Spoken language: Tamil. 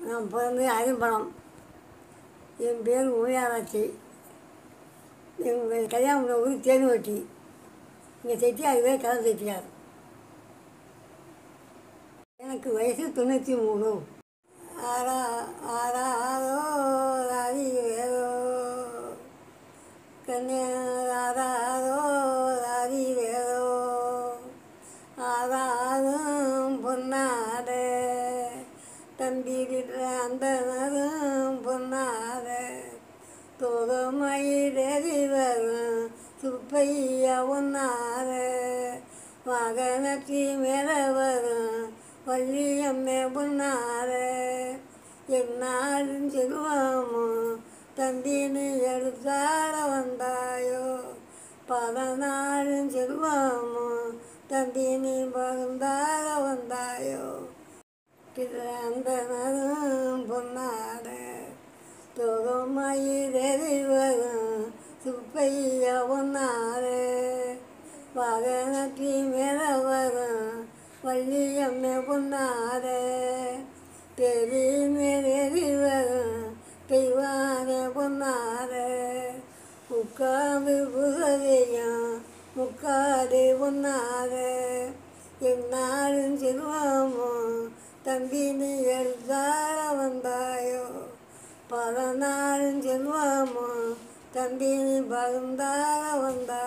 நான் பிறந்து அரிம்பலம் என் பேர் உமையாராச்சி எங்கள் கல்யாணம் பண்ண ஊர் தேனுவட்டி இங்கே செட்டியார் பேர் கதை செட்டியார் எனக்கு வயசு தொண்ணூற்றி மூணு ஆறா ஆறாரோ ராதி வேறோ கன்னியாராரோ ராதி வேறோ ஆறாரும் பொன்னாடு தம்பி வீட்டில் அந்த நரும் பொன்னாடு தோகமயிலேறி வரும் சுப்பையா ஒன்னாரு மகனத்தி மேலே வரும் வள்ளியம்மே பொன்னாரு என்னாலும் செல்வமோ தம்பி நீ எடுத்தாட வந்தாயோ பதினாலும் செல்வமோ தம்பி நீ பகுந்தாட வந்தாயோ அந்த நரும் பொன்னாடு தொகமயிலேறி வரும் சுப்பையா ஒன்னாரு வாகனத்தி மேலே வரும் வள்ளியம்மே பொன்னாரு பெரிய மேலேறி வரும் தெய்வானே பொன்னாரு உட்காந்து புகழையும் முக்காடு பொன்னாரு என்னாலும் செல்வமோ தம்பி நீ எழுதார வந்தாயோ பல நாளும் செல்வமோ தம்பி நீ பகுந்தார வந்தாயோ